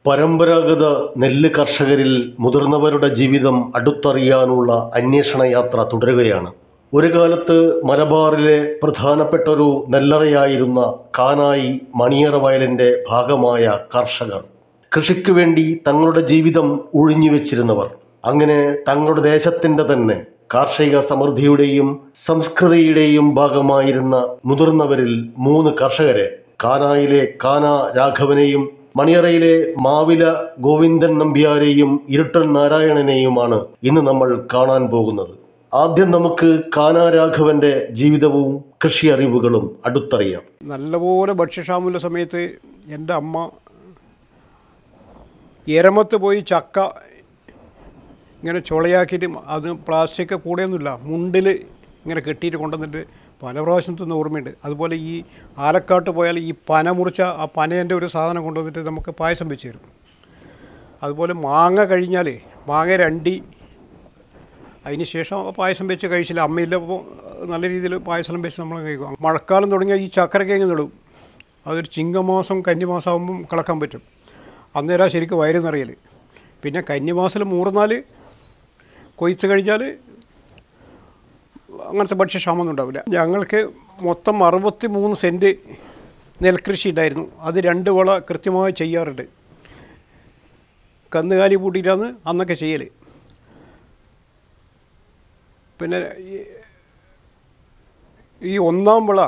പരമ്പരാഗത നെല്ല് കർഷകരിൽ മുതിർന്നവരുടെ ജീവിതം അടുത്തറിയാനുള്ള അന്വേഷണ യാത്ര തുടരുകയാണ് ഒരു കാലത്ത് മലബാറിലെ പ്രധാനപ്പെട്ട ഒരു നെല്ലറയായിരുന്ന കാനായി മണിയറ വയലിൻ്റെ ഭാഗമായ കർഷകർ കൃഷിക്ക് വേണ്ടി തങ്ങളുടെ ജീവിതം ഉഴിഞ്ഞുവെച്ചിരുന്നവർ അങ്ങനെ തങ്ങളുടെ ദേശത്തിൻ്റെ തന്നെ കാർഷിക സമൃദ്ധിയുടെയും സംസ്കൃതിയുടെയും ഭാഗമായിരുന്ന മുതിർന്നവരിൽ മൂന്ന് കർഷകരെ കാനായിലെ കാന രാഘവനെയും മണിയറയിലെ മാവില ഗോവിന്ദൻ നമ്പ്യാരെയും ഇരുട്ടൻ നാരായണനെയുമാണ് ഇന്ന് നമ്മൾ കാണാൻ പോകുന്നത് ആദ്യം നമുക്ക് കാന രാഘവന്റെ ജീവിതവും കൃഷി അറിവുകളും അടുത്തറിയാം നല്ലപോലെ ഭക്ഷ്യക്ഷാമുള്ള സമയത്ത് എൻ്റെ അമ്മ എരമത്ത് പോയി ചക്ക ഇങ്ങനെ ചുളയാക്കിയിട്ട് അത് പ്ലാസ്റ്റിക് കൂടെയൊന്നുമില്ല മുണ്ടിൽ ഇങ്ങനെ കെട്ടിയിട്ട് കൊണ്ടുവന്നിട്ട് പല പ്രാവശ്യം തിന്ന ഓർമ്മയുണ്ട് അതുപോലെ ഈ ആലക്കാട്ട് പോയാൽ ഈ പന മുറിച്ച ആ പനേൻ്റെ ഒരു സാധനം കൊണ്ടുവന്നിട്ട് നമുക്ക് പായസം വെച്ച് തരും അതുപോലെ മാങ്ങ കഴിഞ്ഞാൽ മാങ്ങ രണ്ടി അതിന് ശേഷം പായസം വെച്ച് കഴിച്ചില്ല അമ്മയില്ലപ്പോൾ നല്ല രീതിയിൽ പായസം വെച്ച് നമ്മൾ കഴിക്കും മഴക്കാലം തുടങ്ങിയാൽ ഈ ചക്കരക്കേങ്ങ് നടും അതൊരു ചിങ്ങമാസം കന്നിമാസം ആകുമ്പം കിളക്കാൻ പറ്റും അന്നേരം ശരിക്കും വയറ് നിറയൽ പിന്നെ കന്നിമാസത്തിൽ മൂർന്നാൽ കൊയ്ത്ത് കഴിഞ്ഞാൽ അങ്ങനത്തെ ഭക്ഷ്യക്ഷാമൊന്നും ഉണ്ടാവില്ല ഞങ്ങൾക്ക് മൊത്തം അറുപത്തി മൂന്ന് സെൻറ്റ് നെൽകൃഷി ഉണ്ടായിരുന്നു അത് രണ്ട് വള കൃത്യമായി ചെയ്യാറുണ്ട് കന്നുകാലി പൂട്ടിയിട്ടാണ് അന്നൊക്കെ ചെയ്യൽ പിന്നെ ഈ- ഈ ഒന്നാം വിള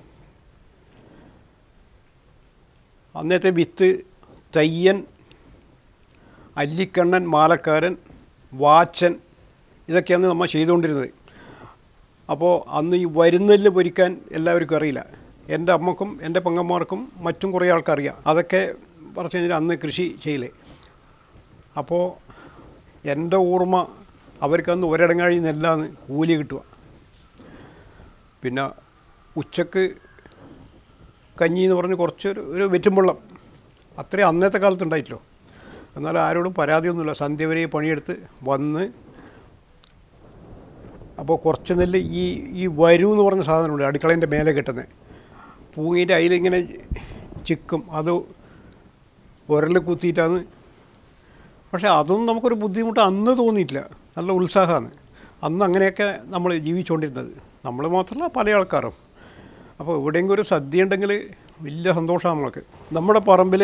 അന്നത്തെ വിത്ത് തയ്യൻ അല്ലിക്കണ്ണൻ മാലക്കാരൻ വാച്ചൻ ഇതൊക്കെയാണ് നമ്മൾ ചെയ്തുകൊണ്ടിരുന്നത് അപ്പോൾ അന്ന് ഈ വരുന്നെല്ല് പൊരിക്കാൻ എല്ലാവർക്കും അറിയില്ല എൻ്റെ അമ്മക്കും എൻ്റെ പെങ്ങന്മാർക്കും മറ്റും കുറേ ആൾക്കറിയാം അതൊക്കെ പറഞ്ഞു കഴിഞ്ഞാൽ അന്ന് കൃഷി ചെയ്യലേ അപ്പോൾ എൻ്റെ ഓർമ്മ അവർക്കന്ന് ഒരിടങ്ങാഴി നെല്ലാണ് കൂലി കിട്ടുക പിന്നെ ഉച്ചക്ക് കഞ്ഞി എന്ന് പറഞ്ഞ് കുറച്ചൊരു ഒരു വെറ്റുമ്പള്ളം അത്രയും അന്നത്തെ കാലത്ത് ഉണ്ടായിട്ടല്ലോ എന്നാൽ ആരോടും പരാതിയൊന്നുമില്ല സന്ധ്യ വരെ പണിയെടുത്ത് വന്ന് അപ്പോൾ കുറച്ച് നെല്ല് ഈ ഈ വരു എന്ന് പറഞ്ഞ സാധനമുണ്ട് അടുക്കളേൻ്റെ മേലെ കിട്ടുന്നത് പൂങ്ങിയിട്ട് അതിലിങ്ങനെ ചിക്കും അത് ഉരൽ കുത്തിയിട്ടാണ് പക്ഷേ അതൊന്നും നമുക്കൊരു ബുദ്ധിമുട്ട് അന്ന് തോന്നിയിട്ടില്ല നല്ല ഉത്സാഹമാണ് അന്ന് അങ്ങനെയൊക്കെ നമ്മൾ ജീവിച്ചുകൊണ്ടിരുന്നത് നമ്മൾ മാത്രമല്ല പല ആൾക്കാരും അപ്പോൾ എവിടെയെങ്കിലും ഒരു സദ്യ ഉണ്ടെങ്കിൽ വലിയ സന്തോഷമാണ് നമ്മൾക്ക് നമ്മുടെ പറമ്പിൽ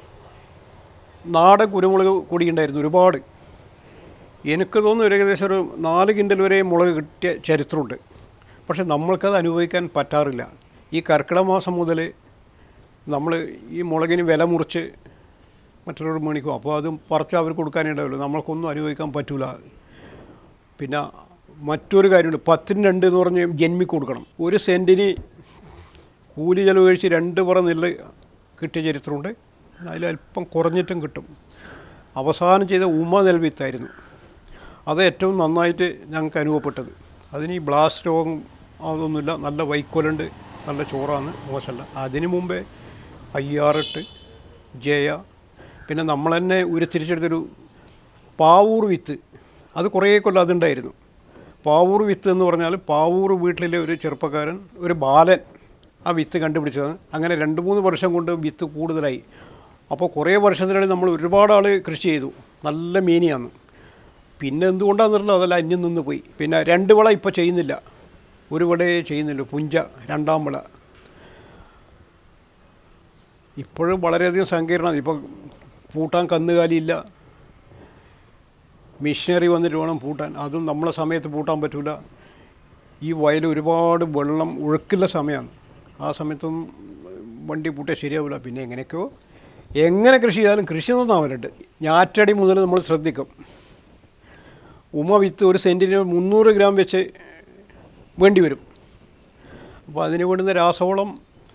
നാടൻ കുരുമുളക് കൂടിയുണ്ടായിരുന്നു ഒരുപാട് എനിക്ക് തോന്നുന്നു ഒരു ഏകദേശം ഒരു നാല് കിൻഡൽ വരെ മുളക് കിട്ടിയ ചരിത്രമുണ്ട് പക്ഷെ നമ്മൾക്കത് അനുഭവിക്കാൻ പറ്റാറില്ല ഈ കർക്കിടക മാസം മുതൽ നമ്മൾ ഈ മുളകിന് വില മുറിച്ച് മറ്റുള്ളവർ മേടിക്കും അപ്പോൾ അത് പറിച്ച് അവർക്ക് കൊടുക്കാനുണ്ടാവില്ല നമ്മൾക്കൊന്നും അനുഭവിക്കാൻ പറ്റില്ല പിന്നെ മറ്റൊരു കാര്യമുണ്ട് പത്തിന് രണ്ട് എന്ന് പറഞ്ഞ് ജന്മി കൊടുക്കണം ഒരു സെൻറ്റിന് കൂലി ചെലവഴിച്ച് രണ്ട് പറ നെല്ല് കിട്ടിയ ചരിത്രമുണ്ട് അതിലല്പം കുറഞ്ഞിട്ടും കിട്ടും അവസാനം ചെയ്ത ഉമ നെൽവിത്തായിരുന്നു അത് ഏറ്റവും നന്നായിട്ട് ഞങ്ങൾക്ക് അനുഭവപ്പെട്ടത് അതിന് ഈ ബ്ലാസ്റ്റ് രോഗം അതൊന്നുമില്ല നല്ല വൈക്കോലുണ്ട് നല്ല ചോറാണ് മോശമല്ല അതിന് മുമ്പേ അയ്യാറെട്ട് ജയ പിന്നെ നമ്മൾ തന്നെ ഉരുത്തിരിച്ചെടുത്തൊരു പാവൂർ വിത്ത് അത് കുറേ കൊല്ലം അതുണ്ടായിരുന്നു പാവൂർ വിത്ത് എന്ന് പറഞ്ഞാൽ പാവൂർ വീട്ടിലെ ഒരു ചെറുപ്പക്കാരൻ ഒരു ബാലൻ ആ വിത്ത് കണ്ടുപിടിച്ചതാണ് അങ്ങനെ രണ്ട് മൂന്ന് വർഷം കൊണ്ട് വിത്ത് കൂടുതലായി അപ്പോൾ കുറേ വർഷത്തിനിടയിൽ നമ്മൾ ഒരുപാട് ആൾ കൃഷി ചെയ്തു നല്ല മീനിയാണ് പിന്നെ എന്തുകൊണ്ടാണെന്നുള്ളത് അതല്ല അന്യം നിന്ന് പോയി പിന്നെ രണ്ട് വിള ഇപ്പോൾ ചെയ്യുന്നില്ല ഒരു വിളയെ ചെയ്യുന്നില്ല പുഞ്ച രണ്ടാം വിള ഇപ്പോഴും വളരെയധികം സങ്കീർണമാണ് ഇപ്പോൾ പൂട്ടാൻ കന്നുകാലിയില്ല മിഷനറി വന്നിട്ട് വേണം പൂട്ടാൻ അതും നമ്മളെ സമയത്ത് പൂട്ടാൻ പറ്റില്ല ഈ വയൽ ഒരുപാട് വെള്ളം ഒഴുക്കുള്ള സമയമാണ് ആ സമയത്തൊന്നും വണ്ടി പൂട്ടിയാൽ ശരിയാവില്ല പിന്നെ എങ്ങനെയൊക്കെയോ എങ്ങനെ കൃഷി ചെയ്താലും കൃഷി നന്നാവലുണ്ട് ഞാറ്റടി മുതൽ നമ്മൾ ശ്രദ്ധിക്കും ഉമ വിത്ത് ഒരു സെൻറ്റിന് മുന്നൂറ് ഗ്രാം വെച്ച് വേണ്ടി വരും അപ്പോൾ അതിന് വേണ്ടുന്ന രാസവളം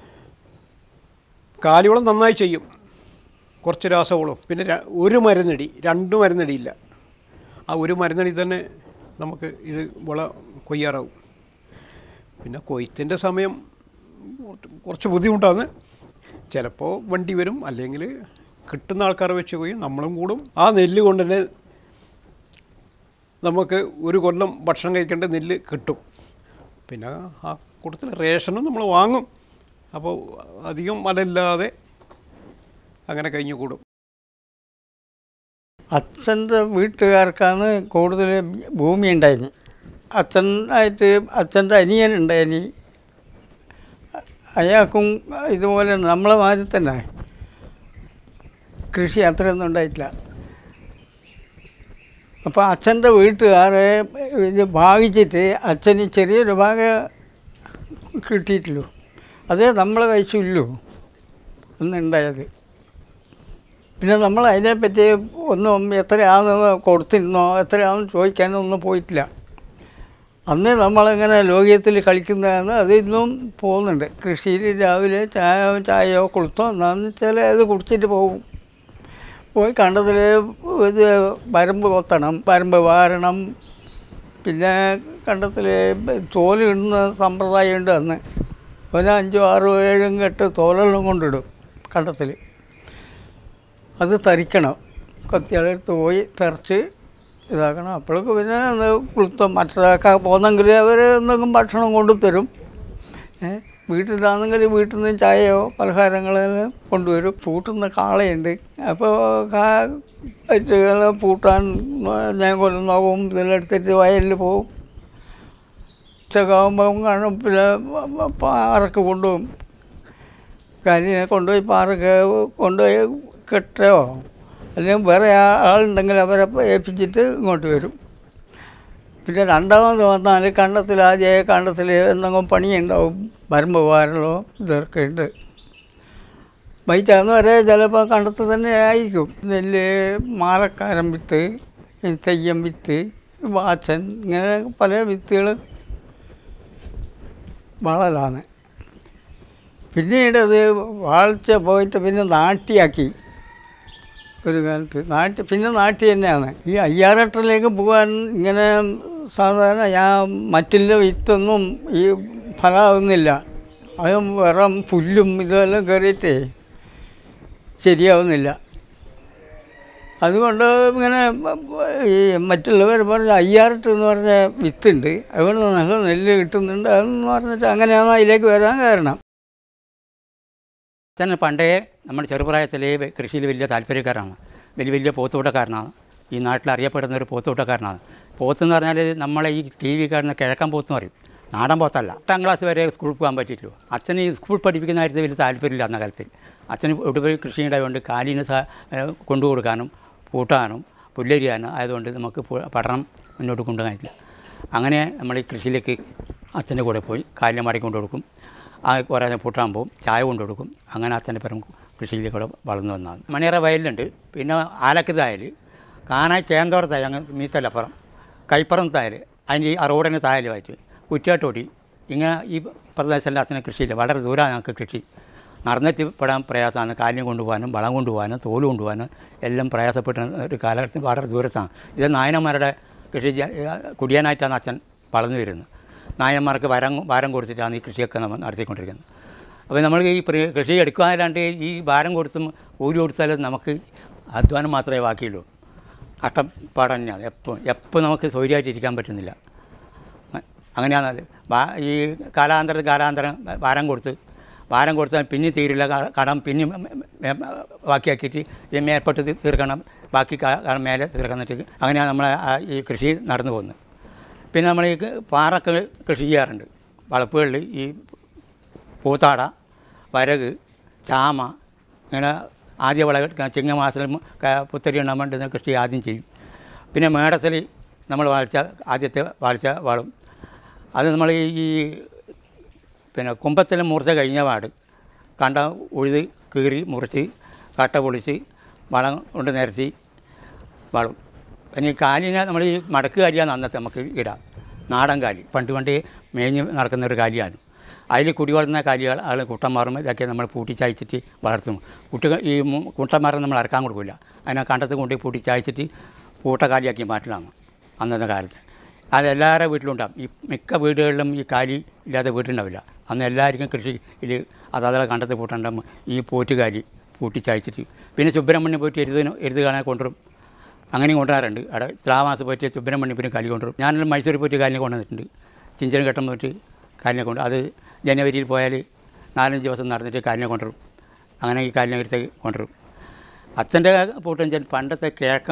കാലിവളം നന്നായി ചെയ്യും കുറച്ച് രാസവളം പിന്നെ ര- ഒരു മരുന്നടി രണ്ട് മരുന്നടിയില്ല ആ ഒരു മരുന്നടി തന്നെ നമുക്ക് ഇത് വിള കൊയ്യാറാവും പിന്നെ കൊയ്ത്തിൻ്റെ സമയം കുറച്ച് ബുദ്ധിമുട്ടാണ് ചിലപ്പോൾ വണ്ടി വരും അല്ലെങ്കിൽ കിട്ടുന്ന ആൾക്കാരെ വെച്ച് കൊയ്യും നമ്മളും കൂടും ആ നെല്ല് കൊണ്ട് തന്നെ നമുക്ക് ഒരു കൊല്ലം ഭക്ഷണം കഴിക്കേണ്ട നെല്ല് കിട്ടും പിന്നെ ആ കൂട്ടത്തിൽ റേഷനും നമ്മൾ വാങ്ങും അപ്പോൾ അധികം മലയില്ലാതെ അങ്ങനെ കഴിഞ്ഞു കൂടും അച്ഛൻ്റെ വീട്ടുകാർക്കാണ് കൂടുതൽ ഭൂമി ഉണ്ടായിരുന്നു അച്ഛനായിട്ട് അച്ഛൻ്റെ അനിയൻ ഉണ്ടായിനി അയാൾക്കും ഇതുപോലെ നമ്മളെ മാതിരി തന്നെ കൃഷി അത്രയൊന്നും ഉണ്ടായിട്ടില്ല അപ്പോൾ അച്ഛൻ്റെ വീട്ടുകാരെ ഇത് ഭാഗിച്ചിട്ട് അച്ഛന് ചെറിയൊരു ഭാഗം കിട്ടിയിട്ടുള്ളൂ അതേ നമ്മളെ കഴിച്ചില്ലൂ എന്നുണ്ടായത് പിന്നെ നമ്മൾ അതിനെപ്പറ്റി ഒന്നും എത്രയാണെന്ന് കൊടുത്തിരുന്നോ എത്രയാണെന്ന് ചോദിക്കാനോ ഒന്നും പോയിട്ടില്ല അന്ന് നമ്മളിങ്ങനെ ലോകത്തിൽ കളിക്കുന്നതാണ് അത് ഇന്നും പോകുന്നുണ്ട് കൃഷിയിൽ രാവിലെ ചായ ചായയോ കുളുത്തോ എന്നാന്ന് വെച്ചാൽ അത് കുടിച്ചിട്ട് പോകും പോയി കണ്ടതിൽ ഇത് വരമ്പ് കൊത്തണം വരമ്പ് വാരണം പിന്നെ കണ്ടത്തിൽ തോല് ഇടുന്ന സമ്പ്രദായമുണ്ട് അന്ന് ഒരു അഞ്ചോ ആറോ ഏഴും കെട്ട് തോലെല്ലാം കൊണ്ടിടും കണ്ടത്തിൽ അത് തരിക്കണം കത്തിയാളെടുത്ത് പോയി തെറിച്ച് ഇതാക്കണം അപ്പോഴൊക്കെ പിന്നെ ഒന്ന് കുളുത്തം മറ്റൊക്കെ പോന്നെങ്കിൽ അവർ എന്തെങ്കിലും ഭക്ഷണം കൊണ്ടു തരും ഏ വീട്ടിലാണെങ്കിൽ വീട്ടിൽ നിന്ന് ചായയോ പലഹാരങ്ങളെല്ലാം കൊണ്ടുവരും പൂട്ടുന്ന കാളയുണ്ട് അപ്പോൾ കാ വെച്ചുകൾ പൂട്ടാൻ ഞാൻ കൊല്ലുന്ന പോകും ഇതെല്ലാം എടുത്തിട്ട് വയലിൽ പോകും ഉച്ചക്കാകുമ്പോൾ കാണും പിന്നെ പാറക്ക് കൊണ്ടുപോകും കരിനെ കൊണ്ടുപോയി പാറക്ക് കൊണ്ടുപോയി കെട്ടോ അല്ലെങ്കിൽ വേറെ ആ- ആളുണ്ടെങ്കിൽ അവരെ ഏൽപ്പിച്ചിട്ട് ഇങ്ങോട്ട് വരും പിന്നെ രണ്ടാമത് വന്നാൽ കണ്ടത്തിൽ ആദ്യമായ കണ്ടത്തിൽ എന്തെങ്കിലും പണിയുണ്ടാവും വരമ്പ് വാരലോ ഇതൊക്കെ ഉണ്ട് വൈറ്റാന്ന് വരെ ചിലപ്പോൾ കണ്ടത്ത് തന്നെ ആയിരിക്കും നെല്ല് മാറക്കാരം വിത്ത് തെയ്യം വിത്ത് വാച്ചൻ ഇങ്ങനെ പല വിത്തുകൾ വളലാണ് പിന്നീട് അത് വാഴ്ച പോയിട്ട് പിന്നെ നാട്ടിയാക്കി ഒരു കാലത്ത് നാട്ടി പിന്നെ നാട്ടി തന്നെയാണ് ഈ അയ്യാറെട്ടിലേക്ക് പോകാൻ ഇങ്ങനെ സാധാരണ ഞാൻ മറ്റുള്ള വിത്തൊന്നും ഈ ഫലമാവുന്നില്ല അത് വെറും പുല്ലും ഇതെല്ലാം കയറിയിട്ടേ ശരിയാവുന്നില്ല അതുകൊണ്ട് ഇങ്ങനെ ഈ മറ്റുള്ളവർ പറഞ്ഞ അയ്യാറെട്ട് എന്ന് പറഞ്ഞ വിത്തുണ്ട് അതുകൊണ്ട് നല്ല നെല്ല് കിട്ടുന്നുണ്ട് അതെന്ന് പറഞ്ഞിട്ട് അങ്ങനെയാണ് അതിലേക്ക് വരാൻ കാരണം തന്നെ പണ്ടേ നമ്മുടെ ചെറുപ്രായത്തിലേ വെ- കൃഷിയിൽ വലിയ താല്പര്യക്കാരാണ് വലിയ വലിയ പോത്തുകൂട്ടക്കാരനാണ് ഈ നാട്ടിൽ അറിയപ്പെടുന്ന ഒരു പോത്തുകൂട്ടക്കാരനാണ് പോത്തെന്ന് പറഞ്ഞാൽ നമ്മളെ ഈ ടി വി കാണുന്ന കിഴക്കൻ പോത്ത് എന്ന് പറയും നാടൻ പോത്തല്ല എട്ടാം ക്ലാസ് വരെ സ്കൂളിൽ പോകാൻ പറ്റിയിട്ടുള്ളൂ അച്ഛന് ഈ സ്കൂൾ പഠിപ്പിക്കുന്ന കാര്യത്തിൽ വലിയ താല്പര്യമില്ല അന്ന കാലത്ത് അച്ഛന് ഒടുവിൽ കൃഷി ഉണ്ടായതുകൊണ്ട് കാലിന് സ ഏഹ് കൊണ്ടു കൊടുക്കാനും പൂട്ടാനും പുല്ലരിയാനും ആയതുകൊണ്ട് നമുക്ക് പു- പഠനം മുന്നോട്ട് കൊണ്ടുപോകാനില്ല അങ്ങനെ നമ്മൾ ഈ കൃഷിയിലേക്ക് അച്ഛൻ്റെ കൂടെ പോയി കാലിനെ മടക്കി കൊണ്ടു കൊടുക്കും ആ കുറേ പൂട്ടാൻ പോകും ചായ കൊണ്ടു കൊടുക്കും അങ്ങനെ അച്ഛൻ്റെ പരം കൃഷിയിലേക്കൂടെ വളർന്നു വന്നതാണ് മണിയറ വയലിലുണ്ട് പിന്നെ ആലക്കത് വയൽ കാനായി ചേന്തോറത്തായി അങ്ങ് മീത്തലപ്പുറം കൈപ്പുറം തായൽ അതിൻ്റെ ഈ റോഡിന് തായലുമായിട്ട് കുറ്റിയാട്ടോടി ഇങ്ങനെ ഈ പ്രദേശമെല്ലാം അച്ഛനെ കൃഷിയില്ല വളരെ ദൂരമാണ് ഞങ്ങൾക്ക് കൃഷി നടന്നെത്തിപ്പെടാൻ പ്രയാസമാണ് കാലിന് കൊണ്ടുപോകാനും വളം കൊണ്ടുപോകാനും തോല് കൊണ്ടുപോകാനും എല്ലാം പ്രയാസപ്പെട്ട ഒരു കാലഘട്ടത്തിൽ വളരെ ദൂരത്താണ് ഇത് നായനന്മാരുടെ കൃഷി ജ- കുടിയാനായിട്ടാണ് അച്ഛൻ വളർന്നു വരുന്നത് നായന്മാർക്ക് വരം ഭാരം കൊടുത്തിട്ടാണ് ഈ കൃഷിയൊക്കെ നമ്മൾ നടത്തിക്കൊണ്ടിരിക്കുന്നത് അപ്പോൾ നമ്മൾ ഈ പ്ര- കൃഷി എടുക്കാനല്ലാണ്ട് ഈ ഭാരം കൊടുത്തും കൂലി കൊടുത്താലും നമുക്ക് അധ്വാനം മാത്രമേ ബാക്കിയുള്ളൂ കഷ്ടപ്പാട് തന്നെയാണ് എപ്പോൾ എപ്പോൾ നമുക്ക് സൗകര്യമായിട്ട് ഇരിക്കാൻ പറ്റുന്നില്ല അങ്ങനെയാണ് അത് ബാ- ഈ കാലാന്തരം കാലാന്തരം ഭാരം കൊടുത്ത് ഭാരം കൊടുത്താൽ പിന്നെ തീരില്ല ക- കടം പിന്നെ ബാക്കിയാക്കിയിട്ട് ഈ മേൽപ്പെട്ട് തീ- തീർക്കണം ബാക്കി ക- കടം മേലെ തീർക്കണം എന്നിട്ട് അങ്ങനെയാണ് നമ്മൾ ഈ കൃഷി നടന്നു പോകുന്നത് പിന്നെ നമ്മൾ ഈ പാറക്ക് കൃഷി ചെയ്യാറുണ്ട് വളപ്പുകളിൽ ഈ പൂത്താട വരക് ചാമ ഇങ്ങനെ ആദ്യ വിള ചിങ്ങമാസത്തിൽ പുത്തരി ഉണ്ടാൻ വേണ്ടുന്ന കൃഷി ആദ്യം ചെയ്യും പിന്നെ മേടത്തിൽ നമ്മൾ വാഴ്ച ആദ്യത്തെ വാഴ്ച വാളും അത് നമ്മൾ ഈ ഈ പിന്നെ കുമ്പത്തിൽ മുറിച്ച കഴിഞ്ഞ പാട് കണ്ട ഉഴുത് കീറി മുറിച്ച് കട്ട പൊളിച്ച് വളം കൊണ്ട് നിരത്തി വളം പിന്നെ ഈ കാലിനെ നമ്മൾ ഈ മടക്ക് കാലിയാണ് അന്നത്തെ നമുക്ക് ഇടാം നാടൻ കാലി പണ്ട് പണ്ട് മേഞ്ഞ് നടക്കുന്ന ഒരു കാലിയാണ് അതിൽ കുടി വളർന്ന കാലികൾ ആൾ കുട്ടന്മാറും ഇതൊക്കെ നമ്മൾ പൂട്ടിച്ചയച്ചിട്ട് വളർത്തും കുട്ടികൾ ഈ മു- കുട്ടന്മാരെ നമ്മൾ ഇറക്കാൻ കൊടുക്കില്ല അതിനെ കണ്ടത്ത് കൊണ്ട് പൂട്ടിച്ചയച്ചിട്ട് പൂട്ടക്കാലിയാക്കി മാറ്റലാണ് അന്നത്തെ കാലത്ത് അത് എല്ലാവരുടെ വീട്ടിലും ഉണ്ടാവും ഈ മിക്ക വീടുകളിലും ഈ കാലി ഇല്ലാത്ത വീട്ടുണ്ടാവില്ല അന്ന് എല്ലാവർക്കും കൃഷിയിൽ അതാതെ കണ്ടത്ത് പൂട്ടുണ്ടാകുമ്പോൾ ഈ പോറ്റുകാലി പൂട്ടിച്ചയച്ചിട്ട് പിന്നെ സുബ്രഹ്മണ്യം പോയിട്ട് എഴുതുന്ന എഴുതു കാണാൻ കൊണ്ടുവരും അങ്ങനെയും കൊണ്ടുവരാറുണ്ട് അവിടെ ശ്രാമാസം പോയിട്ട് സുബ്രഹ്മണ്യപ്പുരം കാലി കൊണ്ടുവരും ഞാനെല്ലാം മൈസൂരിൽ പോയിട്ട് കാലിനെ കൊണ്ടുവന്നിട്ടുണ്ട് ചിഞ്ചനം ഘട്ടം പോയിട്ട് കാലിനെ കൊണ്ട് അത് ജനുവരിയിൽ പോയാൽ നാലഞ്ച് ദിവസം നടന്നിട്ട് കാലിനെ കൊണ്ടുവരും അങ്ങനെ ഈ കാലിനെ എടുത്ത് കൊണ്ടുവരും അച്ഛൻ്റെ പൂട്ടൻ പണ്ടത്തെ കിഴക്കൻ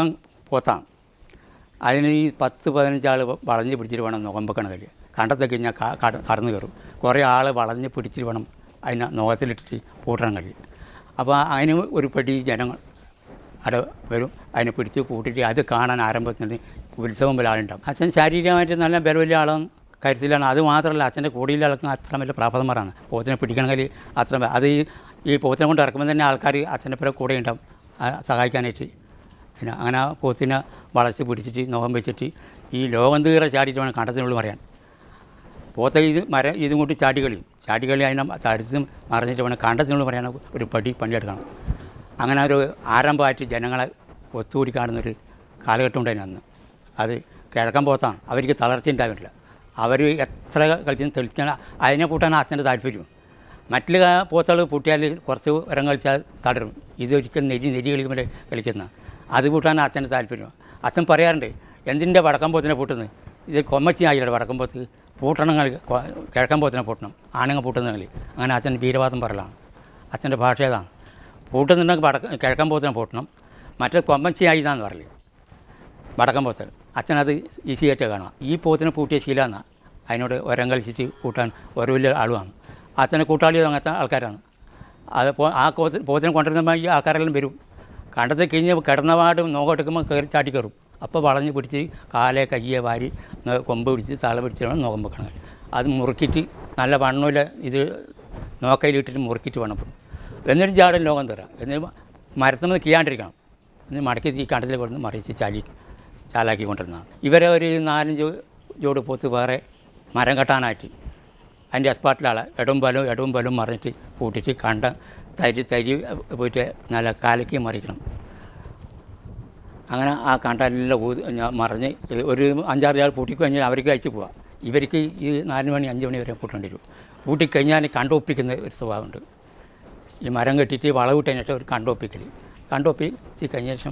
പോത്താണ് അതിന് ഈ പത്ത് പതിനഞ്ചാൾ വളഞ്ഞ് പിടിച്ചിട്ട് വേണം നോമ്പക്കണം കല്ല് കണ്ടത്തൊക്കെ കഴിഞ്ഞാൽ കടന്നു കയറും കുറേ ആൾ വളഞ്ഞ് പിടിച്ചിട്ട് വേണം അതിനെ നോകത്തിലിട്ടിട്ട് പൂട്ടണം കല്ല് അപ്പോൾ അതിന് ഒരു പടി ജനങ്ങൾ അവിടെ വരും അതിനെ പിടിച്ച് കൂട്ടിയിട്ട് അത് കാണാൻ ആരംഭത്തിന് ഉത്സവം പോലെ ആളുണ്ടാവും അച്ഛൻ ശാരീരികമായിട്ട് നല്ല ബലം ആളും കരുത്തിലാണ് അത് മാത്രമല്ല അച്ഛൻ്റെ കൂടിയിലെ ആൾക്കും അത്ര വലിയ പ്രാപ്തന്മാരാണ് പോത്തിനെ പിടിക്കണമെങ്കിൽ അത്ര വ- അത് ഈ ഈ പോത്തിനെ കൊണ്ട് ഇറക്കുമ്പോൾ തന്നെ ആൾക്കാർ അച്ഛൻ്റെ പേരെ കൂടെ ഉണ്ടാവും ആ, സഹായിക്കാനായിട്ട് പിന്നെ അങ്ങനെ ആ പോത്തിനെ വളച്ച് പിടിച്ചിട്ട് നോകം വെച്ചിട്ട് ഈ ലോകം തീരെ ചാടിയിട്ട് വേണം കണ്ടത്തിനുള്ളിൽ പറയാൻ പോത്ത ഇത് മരം ഇതും കൊണ്ട് ചാടിക്കളിയും ചാടിക്കളി അതിനെ തടുത്ത് മറിഞ്ഞിട്ട് വേണം കണ്ടത്തിനുള്ളിൽ പറയാൻ ഒരു പടി പണിയെടുക്കണം അങ്ങനെ ഒരു ആരംഭമായിട്ട് ജനങ്ങളെ ഒത്തുകൂടി കാണുന്നൊരു കാലഘട്ടം ഉണ്ടായിരുന്നു അന്ന് അത് കിഴക്കൻ പോത്താണ് അവർക്ക് തളർച്ച ഉണ്ടാവില്ല അവർ എത്ര കളിച്ചും തെളിച്ചാൽ അതിനെ കൂട്ടാണ് അച്ഛൻ്റെ താല്പര്യം മറ്റുള്ള പോത്തുകൾ പൂട്ടിയാൽ കുറച്ച് ഇരം കളിച്ചാൽ തളരും ഇതൊരിക്കലും നെരി നെരി കളിക്കുമ്പോൾ കളിക്കുന്ന അത് കൂട്ടാണ് അച്ഛൻ്റെ താല്പര്യം അച്ഛൻ പറയാറുണ്ട് എന്തിൻ്റെ വടക്കം പോത്തിനെ പൂട്ടുന്നത് ഇത് കൊമ്മച്ചി ആയില്ല വടക്കം പോത്ത് പൂട്ടണം കളി കൊ- കിഴക്കൻ പോത്തിനെ പൂട്ടണം ആണുങ്ങൾ പൂട്ടുന്ന കളി അങ്ങനെ അച്ഛൻ വീരവാദം പറയലാണ് അച്ഛൻ്റെ ഭാഷ ഏതാണ് പൂട്ടുന്നുണ്ടെങ്കിൽ വടക്ക കിഴക്കൻ പോത്തിനെ പൂട്ടണം മറ്റേ കൊമ്മച്ചി ആയിതാന്ന് പറയില്ലേ വടക്കം പോത്തൽ അച്ഛനത് ഈസി ആയിട്ട് കാണുക ഈ പോത്തിനെ പൂട്ടിയ ശീലമാണ് അതിനോട് ഒരം കളിച്ചിട്ട് കൂട്ടാൻ ഓരോ വലിയ ആളുമാണ് അച്ഛനെ കൂട്ടാളിയോ അങ്ങനത്തെ ആൾക്കാരാണ് അത് പോ ആ കോത്ത് പോത്തിനെ കൊണ്ടുവരുന്ന ഈ ആൾക്കാരെല്ലാം വരും കണ്ടത്ത് കഴിഞ്ഞ് കിടന്നപാടും നോക്കെടുക്കുമ്പോൾ കയറി ചാട്ടി കയറും അപ്പോൾ വളഞ്ഞ് പിടിച്ച് കാലെ കയ്യെ വാരി ന- കൊമ്പ് പിടിച്ച് തല പിടിച്ച് വേണം നോക്കം വെക്കണം അത് മുറുക്കിയിട്ട് നല്ല വണ്ണമില്ല ഇത് നോക്കയിലിട്ടിട്ട് മുറുക്കിയിട്ട് വേണം എന്നിട്ട് ചാടൻ ലോകം തരാം എന്നിട്ട് മരത്തിൽ നിന്ന് കീയാണ്ടിരിക്കണം എന്നിട്ട് മടക്കി ഈ കണ്ടത്തിൽ കൊടുത്ത് മറിച്ച് ചാലി ചാലാക്കി കൊണ്ടിരുന്നതാണ് ഇവരെ ഒരു നാലഞ്ച് ജോഡ് പോത്ത് വേറെ മരം കെട്ടാനായിട്ട് അതിൻ്റെ എസ്പാട്ടിലാളെ ഇടവും ബലവും ഇടവും ബലവും മറിഞ്ഞിട്ട് പൂട്ടിയിട്ട് കണ്ട തരി തരി പോയിട്ട് നല്ല കാലയ്ക്ക് മറിക്കണം അങ്ങനെ ആ കണ്ടെല്ലാം ഊതി ഞാൻ മറിഞ്ഞ് ഒരു അഞ്ചാറ് ആൾ പൂട്ടിക്കഴിഞ്ഞാൽ അവർക്ക് അയച്ചു പോവാം ഇവർക്ക് ഈ നാല് മണി അഞ്ച് മണി വരെ പൂട്ടേണ്ടി വരും പൂട്ടിക്കഴിഞ്ഞാൽ കണ്ടൊപ്പിക്കുന്ന ഒരു സ്വഭാവമുണ്ട് ഈ മരം കെട്ടിയിട്ട് വളവിട്ടതിന് ശേഷം ഒരു കണ്ടൊപ്പിക്കൽ കണ്ടൊപ്പിച്ച് കഴിഞ്ഞ ശേഷം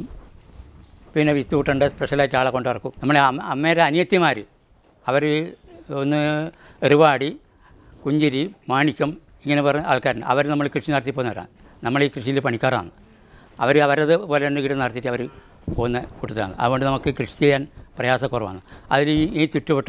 പിന്നെ വിത്ത് കൂട്ടേണ്ട സ്പെഷ്യലായിട്ട് ആളെ കൊണ്ട് ഇറക്കും നമ്മളെ അമ്മ അമ്മയുടെ അനിയത്തിമാർ അവർ ഒന്ന് എറുവാടി കുഞ്ചിരി മാണിക്യം ഇങ്ങനെ പറഞ്ഞ ആൾക്കാരുണ്ട് അവർ നമ്മൾ കൃഷി നടത്തി പോകുന്നവരാണ് നമ്മൾ ഈ കൃഷിയിൽ പണിക്കാരാണ് അവർ അവരത് പോലെ തന്നെ ഇവിടെ നടത്തിയിട്ട് അവർ പോകുന്ന കൂട്ടത്തിലാണ് അതുകൊണ്ട് നമുക്ക് കൃഷി ചെയ്യാൻ പ്രയാസക്കുറവാണ് അതിൽ ഈ ഈ ചുറ്റുവട്ട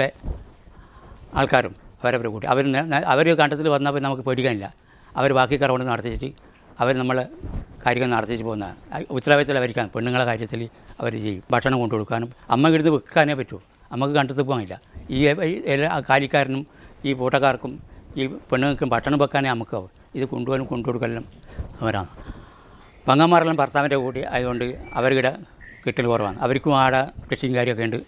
ആൾക്കാരും അവരവരെ കൂട്ടി അവർ അവർ കണ്ടത്തിൽ വന്നപ്പോൾ നമുക്ക് പേടിക്കാനില്ല അവർ ബാക്കി കറ കൊണ്ട് നടത്തിച്ചിട്ട് അവർ നമ്മളെ കാര്യങ്ങൾ നടത്തിച്ച് പോകുന്ന ഉത്തരവാദിത്തത്തിൽ അവർക്കാണ് പെണ്ണുങ്ങളെ കാര്യത്തിൽ അവർ ചെയ്യും ഭക്ഷണം കൊണ്ടു കൊടുക്കാനും അമ്മ ഇടുന്ന് വെക്കാനേ പറ്റൂ നമുക്ക് കണ്ടത്ത് പോകാനില്ല ഈ ഈ എല്ലാ കാലിക്കാരനും ഈ പൂട്ടക്കാർക്കും ഈ പെണ്ണുങ്ങൾക്കും ഭക്ഷണം വെക്കാനേ നമുക്കാവും ഇത് കൊണ്ടുപോകാനും കൊണ്ടു കൊടുക്കലും അവരാണ് പങ്ങന്മാരെല്ലാം ഭർത്താവിൻ്റെ കൂടി ആയതുകൊണ്ട് അവരുടെ കിട്ടൽ കുറവാണ് അവർക്കും ആടെ കൃഷിയും കാര്യമൊക്കെ ഉണ്ട്